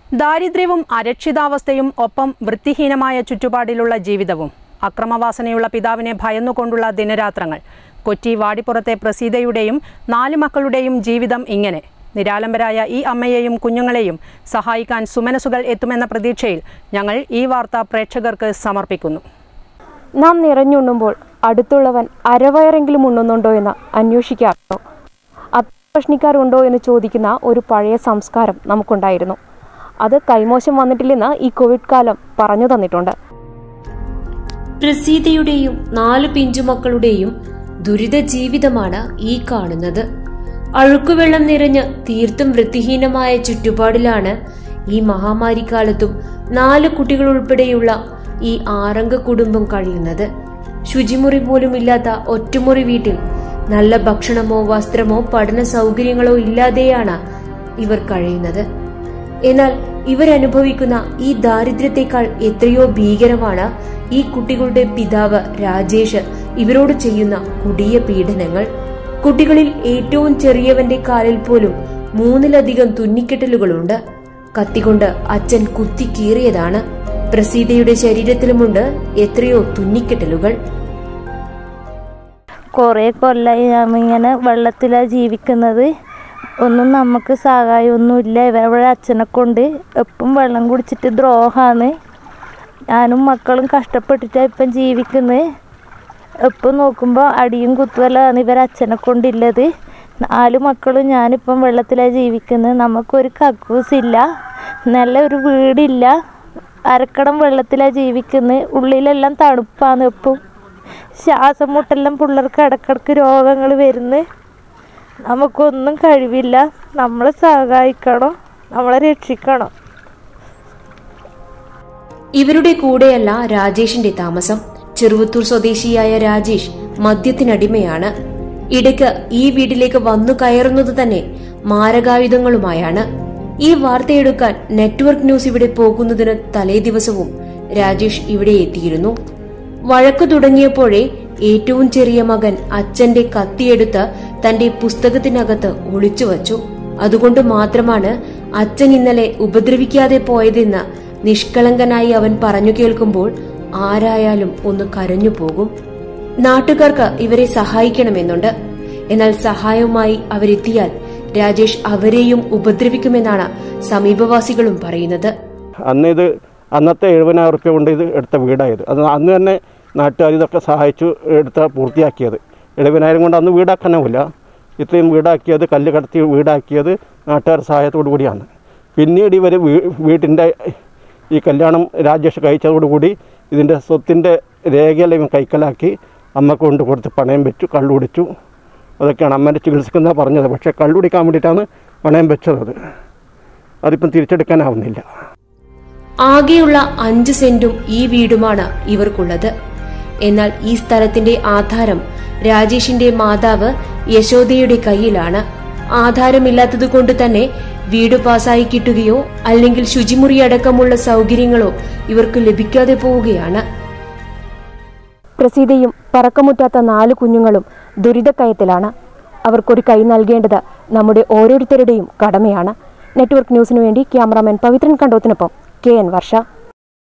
ദാരിദ്ര്യവും അരക്ഷിതാവസ്ഥയും ഒപ്പം വൃത്തിഹീനമായ ചുറ്റുപാടിലുള്ള ജീവിതവും അക്രമവാസനയുള്ള പിതാവിനെ ഭയന്നുകൊണ്ടുള്ള ദിനരാത്രങ്ങൾ കൊച്ചി വാടിപ്പുറത്തെ പ്രസീതയുടെയും നാല് മക്കളുടെയും ജീവിതം ഇങ്ങനെ നിരാലംബരായ ഈ അമ്മയെയും കുഞ്ഞുങ്ങളെയും സഹായിക്കാൻ സുമനസുകൾ എത്തുമെന്ന പ്രതീക്ഷയിൽ ഞങ്ങൾ ഈ വാർത്ത പ്രേക്ഷകർക്ക് സമർപ്പിക്കുന്നു നാം നിറഞ്ഞുണ്ണുമ്പോൾ അടുത്തുള്ളവൻ അരവയറെങ്കിലും ഉണ്ണുന്നുണ്ടോ എന്ന് അന്വേഷിക്കാറുണ്ടോ അത്രഷ്ണിക്കാരുണ്ടോ എന്ന് ചോദിക്കുന്ന ഒരു പഴയ സംസ്കാരം നമുക്കുണ്ടായിരുന്നു അത് കൈമോശം വന്നിട്ടില്ലെന്ന് ഈ കോവിഡ് കാലം പറഞ്ഞു തന്നിട്ടുണ്ട് പ്രസീതയുടെയും നാല് പിഞ്ചുമക്കളുടെയും ദുരിത ജീവിതമാണ് ഈ കാണുന്നത് അഴുക്കുവെള്ളം നിറഞ്ഞ് തീർത്തും വൃത്തിഹീനമായ ചുറ്റുപാടിലാണ് ഈ മഹാമാരിക്കാലത്തും നാല് കുട്ടികൾ ഉൾപ്പെടെയുള്ള ഈ ആറംഗ കുടുംബം കഴിയുന്നത് ശുചിമുറി പോലും ഇല്ലാത്ത ഒറ്റമുറി വീട്ടിൽ നല്ല ഭക്ഷണമോ വസ്ത്രമോ പഠന സൗകര്യങ്ങളോ ഇല്ലാതെയാണ് ഇവർ കഴിയുന്നത് എന്നാൽ ഇവരനുഭവിക്കുന്ന ഈ ദാരിദ്ര്യത്തെക്കാൾ എത്രയോ ഭീകരമാണ് ഈ കുട്ടികളുടെ പിതാവ് രാജേഷ് ഇവരോട് ചെയ്യുന്ന കൊടിയ പീഡനങ്ങൾ കുട്ടികളിൽ ഏറ്റവും ചെറിയവന്റെ കാലിൽ പോലും മൂന്നിലധികം തുന്നിക്കെട്ടലുകളുണ്ട് കത്തികൊണ്ട് അച്ഛൻ കുത്തി കീറിയതാണ് പ്രസീതയുടെ ശരീരത്തിലുമുണ്ട് എത്രയോ തുന്നിക്കെട്ടലുകൾ കുറേ കൊല്ലമായി ഞാൻ ഇങ്ങനെ വെള്ളത്തിലാണ് ജീവിക്കുന്നത് ഒന്നും നമുക്ക് സഹായമൊന്നുമില്ല ഇവരുടെ അച്ഛനെ കൊണ്ട് എപ്പം വെള്ളം കുടിച്ചിട്ട് ദ്രോഹമാണ് ഞാനും മക്കളും കഷ്ടപ്പെട്ടിട്ടാണ് ഇപ്പം ജീവിക്കുന്നത് എപ്പം നോക്കുമ്പോൾ അടിയും കുത്തുവല്ലാണ് ഇവരെ അച്ഛനെ കൊണ്ടുള്ളത് നാല് മക്കളും ഞാനിപ്പം വെള്ളത്തിലാണ് ജീവിക്കുന്നത് നമുക്കൊരു കക്കൂസില്ല നല്ല ഒരു വീടില്ല അരക്കടം വെള്ളത്തിലാണ് ജീവിക്കുന്നത് ഉള്ളിലെല്ലാം തണുപ്പാണ് എപ്പം ശ്വാസം മുട്ടെല്ലാം പിള്ളേർക്ക് ഇടക്കിടക്ക് രോഗങ്ങൾ വരുന്നു നമുക്കൊന്നും കഴിവില്ല നമ്മളെ സഹായിക്കണം നമ്മളെ രക്ഷിക്കണം ഇവരുടെ കൂടെയല്ല രാജേഷിന്റെ താമസം ചെറുവത്തൂർ സ്വദേശിയായ രാജേഷ് മദ്യത്തിനടിമയാണ് ഇടയ്ക്ക് ഈ വീട്ടിലേക്ക് വന്നു കയറുന്നത് തന്നെ മാരകായുധങ്ങളുമായാണ് ഈ വാർത്തയെടുക്കാൻ നെറ്റ്വർക്ക് ന്യൂസ് ഇവിടെ പോകുന്നതിന് തലേ ദിവസവും രാജേഷ് ഇവിടെ എത്തിയിരുന്നു വഴക്കു തുടങ്ങിയപ്പോഴേ ഏറ്റവും ചെറിയ മകൻ അച്ഛന്റെ കത്തിയെടുത്ത് തന്റെ പുസ്തകത്തിനകത്ത് ഒളിച്ചു വച്ചു അതുകൊണ്ട് മാത്രമാണ് അച്ഛൻ ഇന്നലെ ഉപദ്രവിക്കാതെ പോയതെന്ന് നിഷ്കളങ്കനായി അവൻ പറഞ്ഞു കേൾക്കുമ്പോൾ ആരായാലും ഒന്ന് കരഞ്ഞു പോകും നാട്ടുകാർക്ക് ഇവരെ സഹായിക്കണമെന്നുണ്ട് എന്നാൽ സഹായവുമായി അവരെത്തിയാൽ രാജേഷ് അവരെയും ഉപദ്രവിക്കുമെന്നാണ് സമീപവാസികളും പറയുന്നത് അന്ന് ഇത് അന്നത്തെ എഴുപതിനായിരം റുപ്യ കൊണ്ട് ഇത് എടുത്ത വീടായത് അത് അന്ന് തന്നെ നാട്ടുകാർ ഇതൊക്കെ സഹായിച്ചു എടുത്ത പൂർത്തിയാക്കിയത് എഴുപതിനായിരം കൊണ്ട് അന്ന് വീടാക്കാനുമില്ല ഇത്രയും വീടാക്കിയത് കല്ല് കടത്തി വീടാക്കിയത് നാട്ടുകാർ സഹായത്തോടു കൂടിയാണ് പിന്നീട് ഇവർ വീട്ടിൻ്റെ ഈ കല്യാണം രാജേഷ് കഴിച്ചതോടുകൂടി ഇതിൻ്റെ സ്വത്തിൻ്റെ രേഖയെല്ലാം ഇവൻ കൈക്കലാക്കി അമ്മക്ക് കൊണ്ട് കൊടുത്ത് പണയം വെച്ചു കള്ളുടിച്ചു അതൊക്കെയാണ് അമ്മേൻ്റെ ചികിത്സിക്കുന്ന പറഞ്ഞത് പക്ഷേ കള്ളുടിക്കാൻ വേണ്ടിയിട്ടാണ് പണയം വെച്ചത് അതിപ്പം തിരിച്ചെടുക്കാനാവുന്നില്ല ആകെയുള്ള അഞ്ച് സെന്റും ഈ വീടുമാണ് ഇവർക്കുള്ളത് എന്നാൽ ഈ സ്ഥലത്തിന്റെ ആധാരം രാജേഷിന്റെ മാതാവ് യശോദയുടെ കയ്യിലാണ് ആധാരമില്ലാത്തതുകൊണ്ട് തന്നെ വീട് പാസായി കിട്ടുകയോ അല്ലെങ്കിൽ ശുചിമുറി അടക്കമുള്ള സൗകര്യങ്ങളോ ഇവർക്ക് ലഭിക്കാതെ പോവുകയാണ് പ്രസീതയും പറക്കമുറ്റാത്ത നാല് കുഞ്ഞുങ്ങളും ദുരിതക്കയത്തിലാണ് അവർക്കൊരു കൈ നൽകേണ്ടത് നമ്മുടെ ഓരോരുത്തരുടെയും കടമയാണ് നെറ്റ്വർക്ക് ന്യൂസിനു വേണ്ടി ക്യാമറാമാൻ പവിത്രൻ കണ്ടോത്തിനൊപ്പം കെ എൻ വർഷ